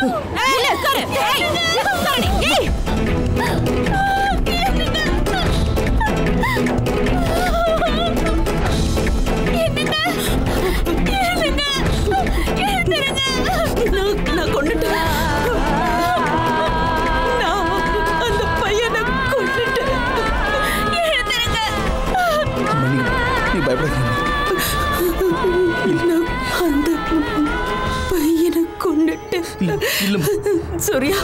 இல்ல உட்காரு ஏய் உட்காரு நீ. ஏய் நான் நான் கொண்டுட்டேன் நான் அந்த பையனை கொண்டுட்டேன் மன்னிங்க நீ பயப்படாதீங்க நான் அந்த பையனை கொண்டுட்டேன் இல்ல இல்லம்மா சூர்யா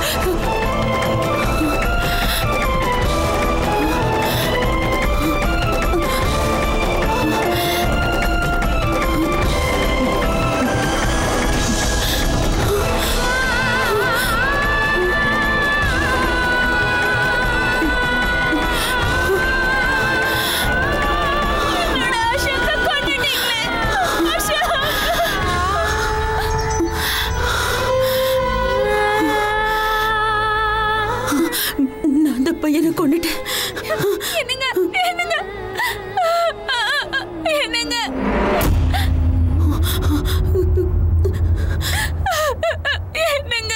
நான் அந்த பையனை கொண்டுட்டேன் என்னங்க என்னங்க என்னங்க என்னங்க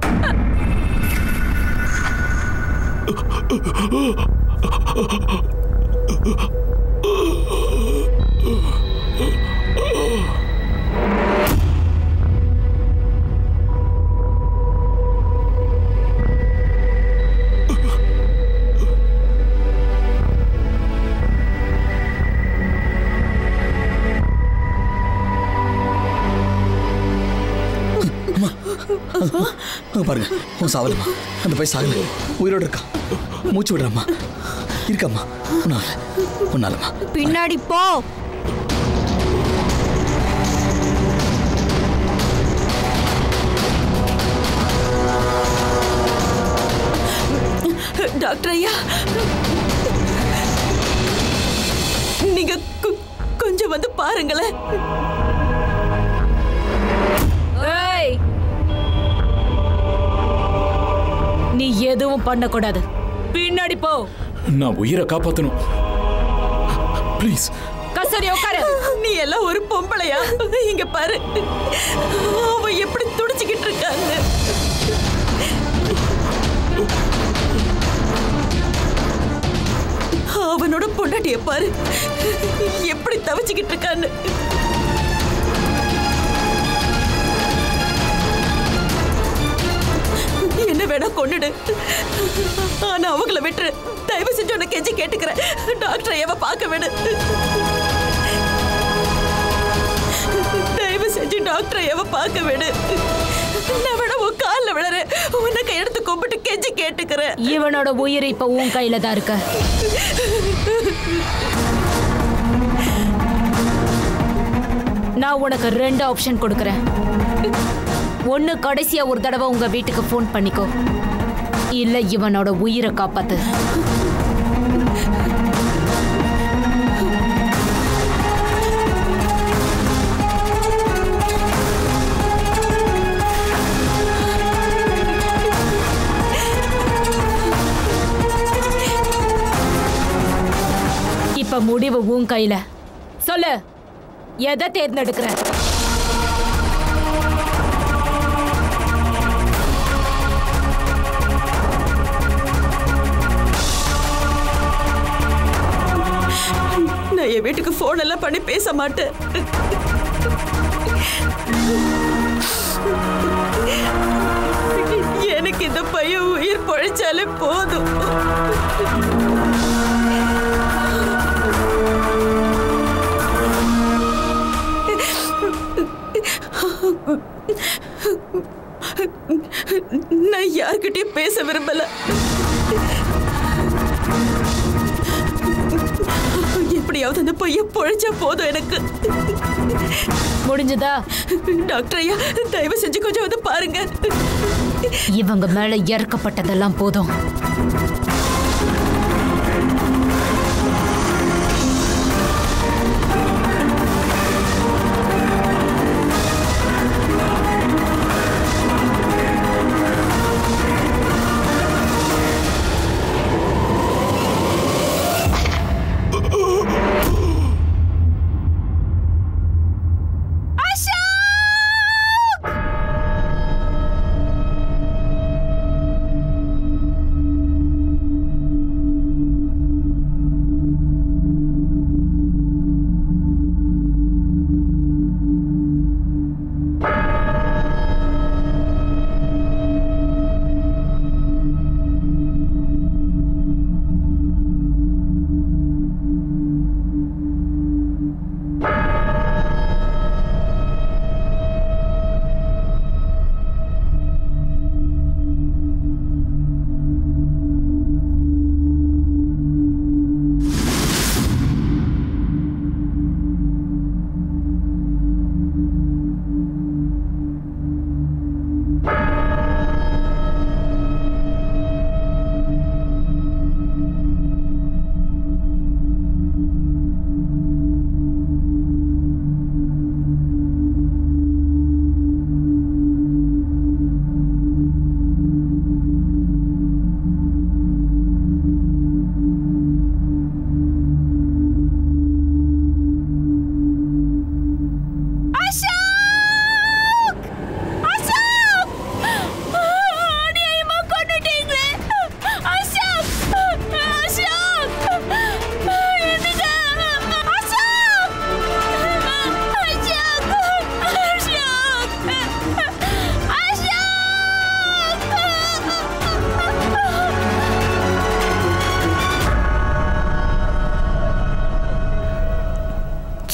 அங்க பாருங்க உன் சாவலம்மா அந்த பையன் சாகல உயிரோட இருக்கான் மூச்சு விடுறாம்மா இருக்காம்மா ஒன்னால ஒன்னாலம்மா பின்னாடி போ டாக்டர் ஐயா நீங்க கொ- கொஞ்சம் வந்து பாருங்களேன் ஏய் நீ எதுவும் பண்ணக்கூடாது பின்னாடி போ நான் உயிரை காப்பாத்தணும் ப்ளீஸ் கசரி உட்காரு நீ எல்லாம் ஒரு பொம்பளையா இங்க பாரு அவ எப்படி துடிச்சுக்கிட்டு இருக்காங்க அவனோட பொண்டாட்டிய பாரு எப்படி தவிச்சுக்கிட்டு இருக்கான்னு என்ன வேணா கொண்டுடு ஆனா அவங்கள விட்டுரு தயவு செஞ்சு உன்னை கெஞ்சி கேட்டுக்கிறேன் டாக்டரை எவ பார்க்க விடு தயவு செஞ்சு டாக்டரை எவ பார்க்க விடு நான் வேணா உன் காலில் விழறேன் உன்னை கையெடுத்து கும்பிட்டு கெஞ்சி கேட்டுக்கிறேன் இவனோட உயிர் இப்ப உன் கையில தான் இருக்க நான் உனக்கு ரெண்டு ஆப்ஷன் கொடுக்கறேன் ஒன்னு கடைசியா ஒரு தடவை உங்க வீட்டுக்கு ஃபோன் பண்ணிக்கோ இல்ல இவனோட உயிரை காப்பாத்து இப்ப முடிவு உன் கையில சொல்லு எதை தேர்ந்தெடுக்கிற நான் என் வீட்டுக்கு ஃபோன் எல்லாம் பண்ணி பேச மாட்டேன் எனக்கு இந்த பையன் உயிர் பொழைச்சாலே போதும் நான் யார்கிட்டயும் பேச விரும்பல எப்படியாவது அந்த பையன் பொழைச்சா போதும் எனக்கு முடிஞ்சதா டாக்டர் ஐயா தயவு செஞ்சு கொஞ்சம் வந்து பாருங்க இவங்க மேல இறக்கப்பட்டதெல்லாம் போதும்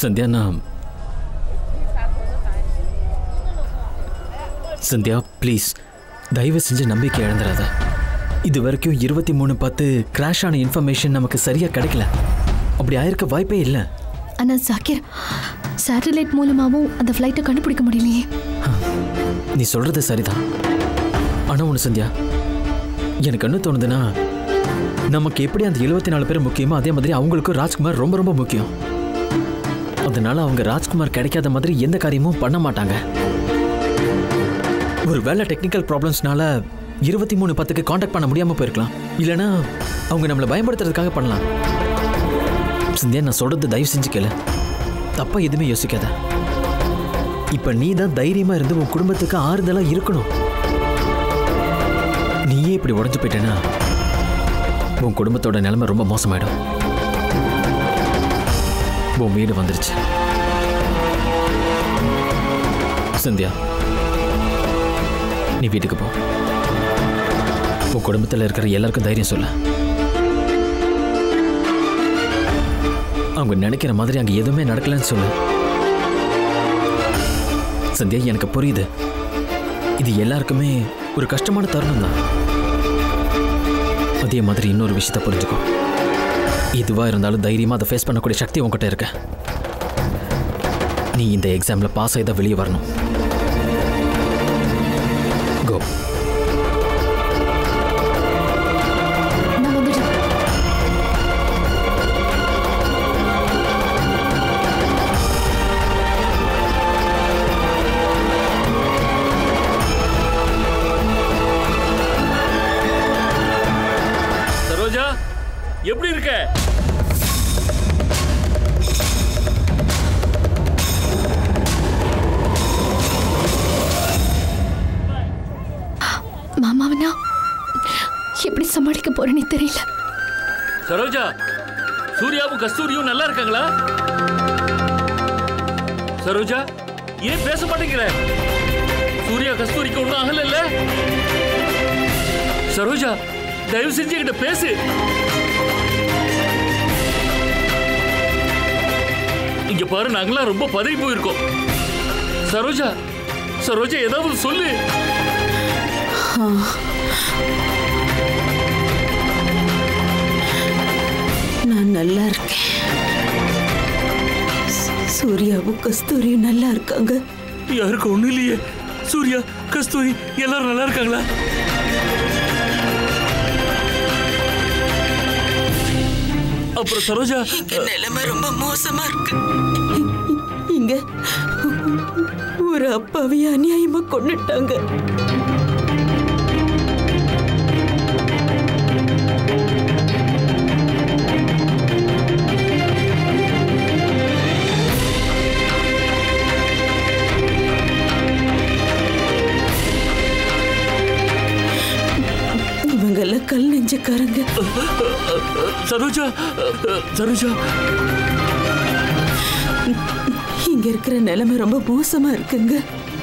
சந்தியா நான் சந்தியா ப்ளீஸ் தயவு செஞ்சு நம்பிக்கை இழந்துடாத இது வரைக்கும் இருபத்தி மூணு பத்து கிராஷ் ஆன இன்ஃபர்மேஷன் நமக்கு சரியாக கிடைக்கல அப்படி ஆயிருக்க வாய்ப்பே இல்லை ஆனா ஜாக்கிர் சேட்டலைட் மூலமாவும் அந்த ஃப்ளைட்டை கண்டுபிடிக்க முடியலையே நீ சொல்றது சரிதான் ஆனால் ஒன்று சந்தியா எனக்கு என்ன தோணுதுன்னா நமக்கு எப்படி அந்த எழுபத்தி நாலு பேர் முக்கியமோ அதே மாதிரி அவங்களுக்கும் ராஜ்குமார் ரொம்ப ரொம்ப முக்கியம் அதனால அவங்க ராஜ்குமார் கிடைக்காத மாதிரி எந்த காரியமும் பண்ண மாட்டாங்க ஒரு வேலை டெக்னிக்கல் ப்ராப்ளம்ஸ்னால இருபத்தி மூணு பத்துக்கு காண்டாக்ட் பண்ண முடியாமல் போயிருக்கலாம் இல்லைனா அவங்க நம்மளை பயன்படுத்துறதுக்காக பண்ணலாம் சிந்தியா நான் சொல்றது தயவு செஞ்சு கேளு தப்பா எதுவுமே யோசிக்காத இப்ப நீ தான் தைரியமா இருந்து உன் குடும்பத்துக்கு ஆறுதலா இருக்கணும் நீயே இப்படி உடஞ்சு போயிட்டேன்னா உன் குடும்பத்தோட நிலைமை ரொம்ப மோசமாயிடும் உன் வீடு வந்துருச்சு சந்தியா நீ வீட்டுக்கு போ உன் குடும்பத்தில் இருக்கிற எல்லாருக்கும் தைரியம் சொல்ல அவங்க நினைக்கிற மாதிரி அங்கே எதுவுமே நடக்கலன்னு சொல்லு சந்தியா எனக்கு புரியுது இது எல்லாருக்குமே ஒரு கஷ்டமான தருணம் தான் அதே மாதிரி இன்னொரு விஷயத்த புரிஞ்சுக்கோ எதுவாக இருந்தாலும் தைரியமாக அதை ஃபேஸ் பண்ணக்கூடிய சக்தி உன்கிட்ட இருக்க நீ இந்த எக்ஸாமில் பாஸ் ஆகி தான் வெளியே வரணும் கோ நான் வந்துடுறேன் சரோஜா எப்படி இருக்க மாமாவனா எப்படி சமாளிக்க போறேனே தெரியல சரோஜா சூர்யாவும் கஸ்தூரியும் நல்லா இருக்காங்களா சரோஜா ஏன் பேச மாட்டேங்கிற சூர்யா கஸ்தூரிக்கு ஒன்றும் ஆகல சரோஜா தயவு செஞ்சு என்கிட்ட பேசு இங்க பாரு நாங்களாம் ரொம்ப பதறி போயிருக்கோம் சரோஜா சரோஜா ஏதாவது சொல்லு நான் நல்லா இருக்கேன் சூ- சூர்யாவும் கஸ்தூரியும் நல்லா இருக்காங்க யாருக்கும் ஒண்ணும் இல்லையே சூர்யா கஸ்தூரி எல்லாரும் நல்லா இருக்காங்களா அப்புறம் சரோஜா இங்க நிலைமை ரொம்ப மோசமா இருக்கு இங்க ஒரு அப்பாவைய அநியாயமா கொன்னுட்டாங்க இவங்கெல்லாம் கல் நெஞ்சக்காரங்க சரோஜா சரோஜா இங்க இருக்கிற நிலைமை ரொம்ப மோசமா இருக்குங்க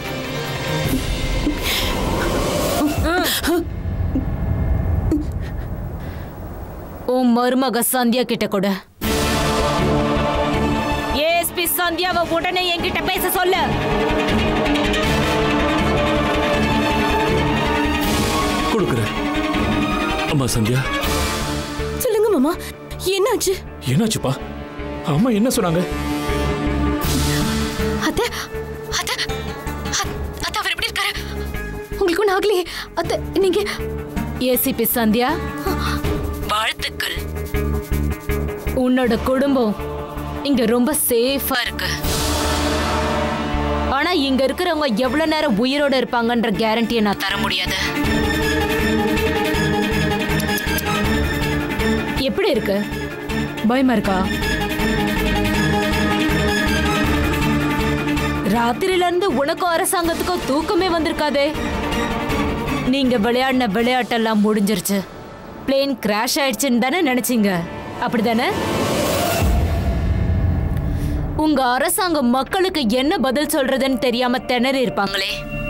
உன் மருமக சந்தியா கிட்ட கூட ஏஎஸ்பி சந்தியாவை உடனே என்கிட்ட பேச சொல்லு கொடுக்குறேன் அம்மா சந்தியா சொல்லுங்க மாமா என்னாச்சு என்னாச்சுப்பா அம்மா என்ன சொன்னாங்க அத்தை அத்தை அத்- அத்தை அவர் எப்படி இருக்காரு உங்களுக்கு ஒன்றும் ஆகலையே அத்தை நீங்க ஏசிபி சந்தியா வாழ்த்துக்கள் உன்னோட குடும்பம் இங்க ரொம்ப சேஃபா இருக்கு ஆனா இங்க இருக்கிறவங்க எவ்வளவு நேரம் உயிரோட இருப்பாங்கன்ற கேரண்டியை நான் தர முடியாது எப்படி இருக்கு பயமா இருக்கா ராத்திரில இருந்து உனக்கும் அரசாங்கத்துக்கும் தூக்கமே வந்திருக்காதே நீங்க விளையாடின விளையாட்டெல்லாம் முடிஞ்சிருச்சு பிளேன் கிராஷ் ஆயிடுச்சுன்னு தானே நினைச்சீங்க அப்படிதானே உங்க அரசாங்கம் மக்களுக்கு என்ன பதில் சொல்றதுன்னு தெரியாம திணறி இருப்பாங்களே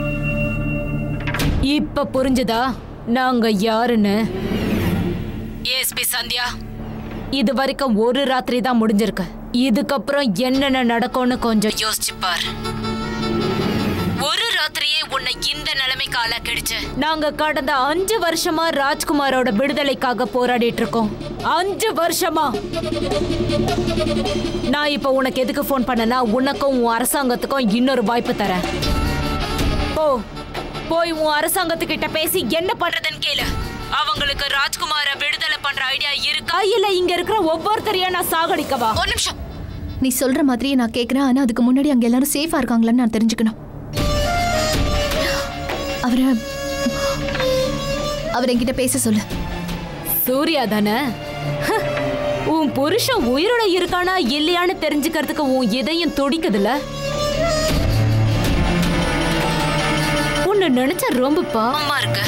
இப்ப புரிஞ்சுதா நாங்க யாருன்னு எஸ்பி சந்தியா இது வரைக்கும் ஒரு ராத்திரி தான் முடிஞ்சிருக்கு இதுக்கப்புறம் என்னென்ன நடக்கும்னு கொஞ்சம் யோசிச்சு பார் ஒரு ராத்திரியே உன்னை இந்த நிலைமைக்கு ஆளாக்கிடுச்சு நாங்க கடந்த அஞ்சு வருஷமா ராஜ்குமாரோட விடுதலைக்காக போராடிட்டு இருக்கோம் அஞ்சு வருஷமா நான் இப்ப உனக்கு எதுக்கு ஃபோன் பண்ணனா உனக்கும் உன் அரசாங்கத்துக்கும் இன்னொரு வாய்ப்பு தரேன் போ போய் உன் அரசாங்கத்துக்கிட்ட பேசி என்ன பண்றதுன்னு கேளு அவங்களுக்கு ராஜ்குமார விடுதலை பண்ற ஐடியா இருக்கா இல்ல இங்க இருக்கிற ஒவ்வொருத்தரையா நான் சாகடிக்கவா ஒரு நிமிஷம் நீ சொல்ற மாதிரியே நான் கேக்குறேன் ஆனா அதுக்கு முன்னாடி அங்க எல்லாரும் சேஃபா இருக்காங்களான்னு நான் தெரிஞ்சுக்கணும் அவரை அவர் என்கிட்ட பேச சொல்லு சூர்யா தானே ஹ, உன் புருஷன் உயிரோட இருக்கானா இல்லையான்னு தெரிஞ்சுக்கிறதுக்கு உன் இதயம் துடிக்குதுல உன்னை நினைச்சா ரொம்ப பாவமா இருக்கு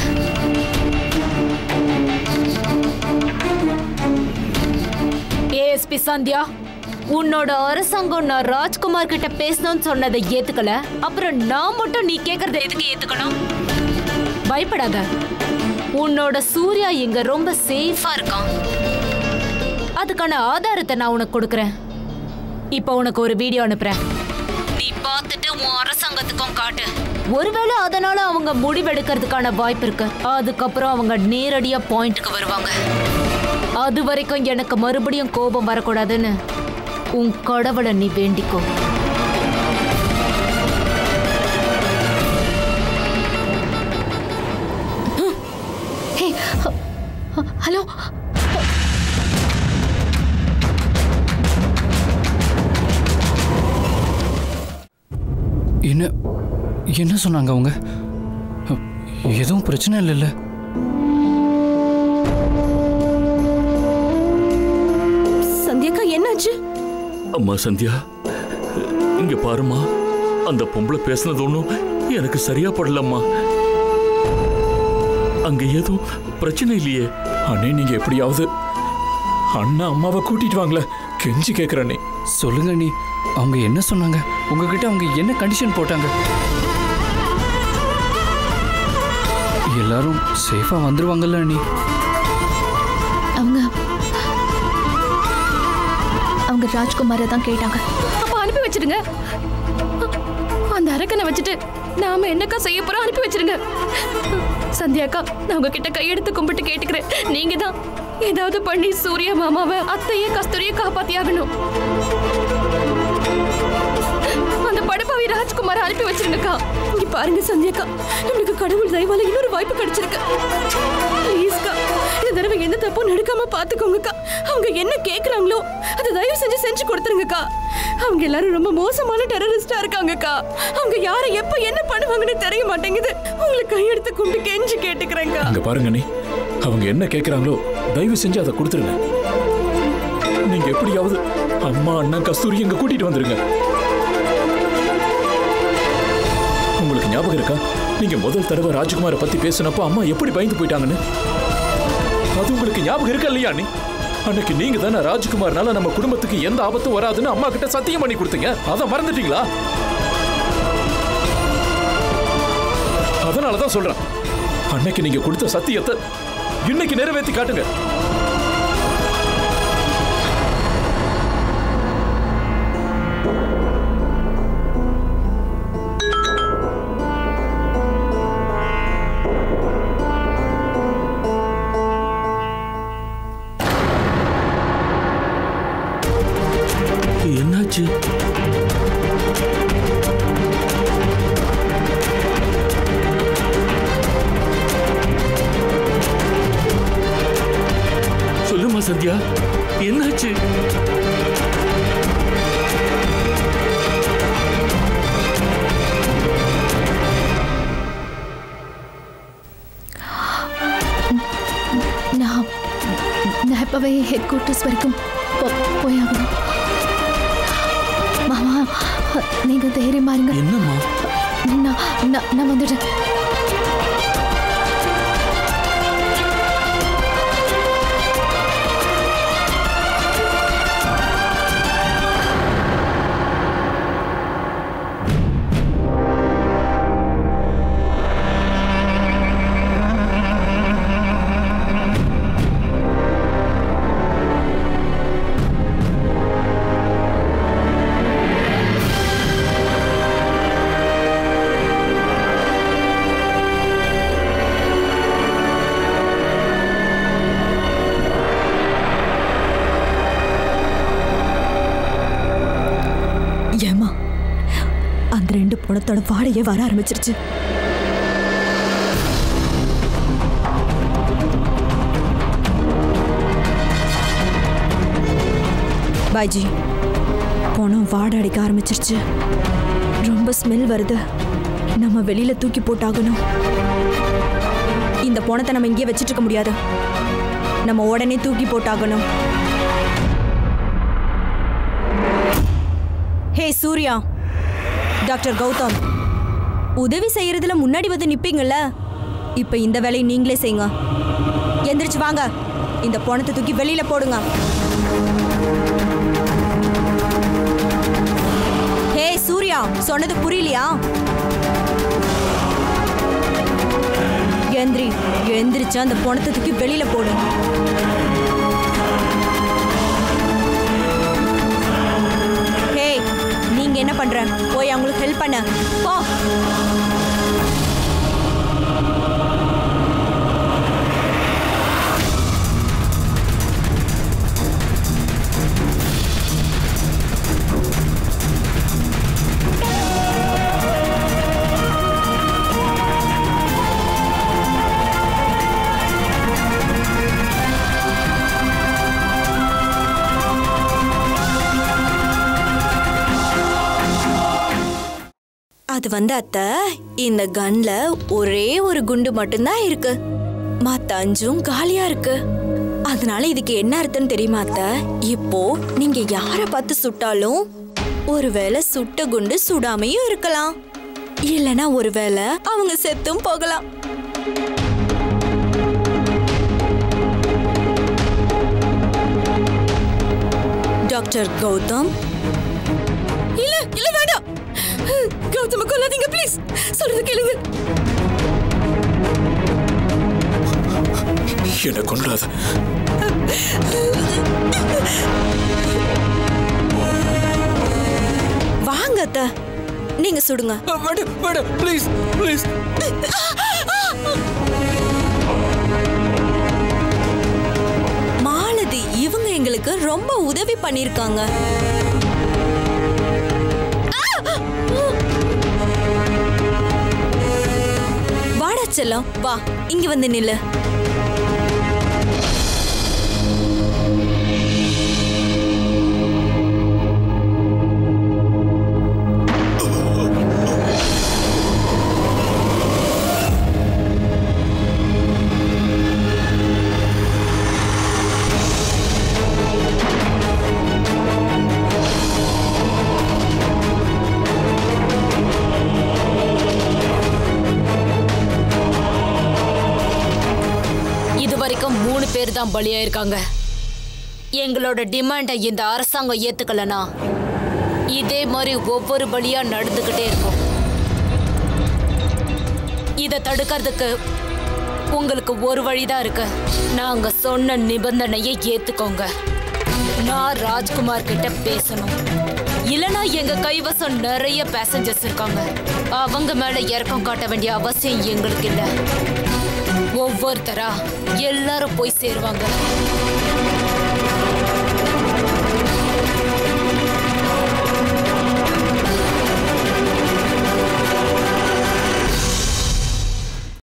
ஏஎஸ்பி சந்தியா உன்னோட அரசாங்கம் நான் ராஜ்குமார் கிட்ட பேசணும்னு சொன்னதை ஏத்துக்கல அப்புறம் நான் மட்டும் நீ கேக்குறத எதுக்கு ஏத்துக்கணும் பயப்படாத உன்னோட சூர்யா இங்க ரொம்ப சேஃபா இருக்கான் அதுக்கான ஆதாரத்தை நான் உனக்கு கொடுக்கறேன் இப்போ உனக்கு ஒரு வீடியோ அனுப்புறேன் நீ பார்த்துட்டு உன் அரசாங்கத்துக்கும் காட்டு ஒருவேளை அதனால அவங்க முடிவெடுக்கிறதுக்கான வாய்ப்பு இருக்கு அதுக்கப்புறம் அவங்க நேரடியா பாயிண்ட்க்கு வருவாங்க அது வரைக்கும் எனக்கு மறுபடியும் கோபம் வரக்கூடாதுன்னு உன் கடவுளை நீ வேண்டிக்கோ ஹே ஹ- ஹ- ஹலோ என்ன என்ன சொன்னாங்க அவங்க எதுவும் பிரச்சனை இல்லைல்ல சந்தியாக்கா என்னாச்சு அம்மா சந்தியா இங்க பாருமா அந்த பொம்பளை பேசுனது ஒன்றும் எனக்கு சரியா படலம்மா அங்க ஏதோ பிரச்சனை இல்லையே அண்ணே நீங்க எப்படியாவது அண்ணா அம்மாவை கூட்டிட்டு வாங்களே கெஞ்சி கேக்குறண்ணே சொல்லுங்க நீ அவங்க என்ன சொன்னாங்க உங்ககிட்ட அவங்க என்ன கண்டிஷன் போட்டாங்க எல்லாரும் சேஃபா வந்துருவாங்கல்ல நீ அவங்க அவங்க ராஜ்குமாரை தான் கேட்டாங்க அப்ப அனுப்பி வச்சிடுங்க அந்த அரக்கனை வச்சுட்டு நாம என்னக்கா செய்ய போறோம் அனுப்பி வச்சிருங்க சந்தியாக்கா நான் உங்ககிட்ட கையெடுத்து கும்பிட்டு கேட்டுக்கிறேன் நீங்க தான் ஏதாவது பண்ணி சூர்யா மாமாவை அத்தையே கஸ்தூரியை காப்பாத்தியாகணும் அந்த படப்பாவி ராஜ்குமாரை அனுப்பி வச்சிருங்கக்கா இங்க பாருங்க சந்தியாக்கா நம்மளுக்கு கடவுள் தயவால இன்னொரு வாய்ப்பு கிடைச்சிருக்கு ப்ளீஸ்க்கா இந்த தடவை எந்த தப்பும் நடக்காம பாத்துக்கோங்கக்கா அவங்க என்ன கேக்குறாங்களோ அதை தயவு செஞ்சு செஞ்சு கொடுத்துருங்கக்கா அவங்க எல்லாரும் ரொம்ப மோசமான டெரரிஸ்டா இருக்காங்கக்கா அவங்க யாரை எப்ப என்ன பண்ணுவாங்கன்னு தெரிய மாட்டேங்குது உங்களுக்கு கையெடுத்து கும்பிட்டு கெஞ்சி கேட்டுக்கிறேங்க அங்க பாருங்க அண்ணே அவங்க என்ன கேக்குறாங்களோ தயவு செஞ்சு அதை கொடுத்துருங்க நீங்க எப்படியாவது அம்மா அண்ணன் கஸ்தூரி இங்க கூட்டிட்டு வந்துருங்க உங்களுக்கு ஞாபகம் இருக்கா நீங்க முதல் தடவை ராஜ்குமாரை பத்தி பேசினப்போ அம்மா எப்படி பயந்து போயிட்டாங்கன்னு அது உங்களுக்கு ஞாபகம் இருக்கா இல்லையா அண்ணே அன்னைக்கு நீங்க தானே ராஜ்குமார்னால நம்ம குடும்பத்துக்கு எந்த ஆபத்தும் வராதுன்னு அம்மா கிட்ட சத்தியம் பண்ணி கொடுத்தீங்க அதை மறந்துட்டீங்களா அதனால தான் சொல்றேன் அன்னைக்கு நீங்க கொடுத்த சத்தியத்தை இன்னைக்கு நிறைவேற்றி காட்டுங்க என்னாச்சு சொல்லுமா சந்தியா என்னாச்சு நான் நான் இப்பவே ஹெட் குவார்ட்டர்ஸ் வரைக்கும் போ- போயாகணும் மாமா நீங்க தைரியமா இருங்க என்னம்மா நான் நான் நான் வந்துடுறேன் ஆ அந்த ரெண்டு பணத்தோட வாடையே வர ஆரம்பிச்சிருச்சு பாய்ஜி பணம் வாடை அடிக்க ஆரம்பிச்சிருச்சு ரொம்ப ஸ்மெல் வருது நம்ம வெளியில தூக்கி போட்டாகணும் இந்த பணத்தை நம்ம இங்கேயே வச்சிட்டு இருக்க முடியாது நம்ம உடனே தூக்கி போட்டாகணும் ஹே சூர்யா டாக்டர் கௌதம் உதவி செய்யறதுல முன்னாடி வந்து நிப்பீங்கல்ல இப்ப இந்த வேலையை நீங்களே செய்யுங்க எந்திரிச்சு வாங்க இந்த பணத்தை தூக்கி வெளியில போடுங்க ஹே சூர்யா சொன்னது புரியலையா எந்திரி எந்திரிச்சு அந்த பணத்தை தூக்கி வெளியில போடு ஹே நீங்க என்ன பண்ற போய் அவங்களுக்கு ஹெல்ப் பண்ண போ அது வந்து அத்தை இந்த கன்ல ஒரே ஒரு குண்டு மட்டும்தான் இருக்கு மத்த அஞ்சும் காலியா இருக்கு அதனால இதுக்கு என்ன அர்த்தம் தெரியுமா அத்தை இப்போ நீங்க யார பார்த்து சுட்டாலும் ஒருவேளை சுட்ட குண்டு சுடாமையும் இருக்கலாம் இல்லனா ஒருவேளை அவங்க செத்தும் போகலாம் டாக்டர் கௌதம் இல்ல இல்ல வேண்டாம் கௌதம கொல்லாதீங்க ப்ளீஸ் சொல்றது கேளுங்க என்னை கொண்டாத வாங்க அத்த நீங்க சுடுங்க madam madam please please Malathi இவங்க எங்களுக்கு ரொம்ப உதவி பண்ணிருக்காங்க வாடா செல்லம் வா இங்க வந்து நில்லு இது வரைக்கும் மூணு பேர் தான் பலியாயிருக்காங்க எங்களோட டிமாண்டை இந்த அரசாங்கம் ஏத்துக்கலனா இதே மாதிரி ஒவ்வொரு பலியா நடந்துகிட்டே இருக்கும் இதை தடுக்கிறதுக்கு உங்களுக்கு ஒரு வழிதான் இருக்கு நாங்க சொன்ன நிபந்தனையை ஏத்துக்கோங்க நான் ராஜ்குமார் கிட்ட பேசணும் இல்லனா எங்க கைவசம் நிறைய பேசஞ்சர்ஸ் இருக்காங்க அவங்க மேல இறக்கம் காட்ட வேண்டிய அவசியம் எங்களுக்கு இல்ல ஒவ்வொருத்தரா எல்லாரும் போய் சேருவாங்க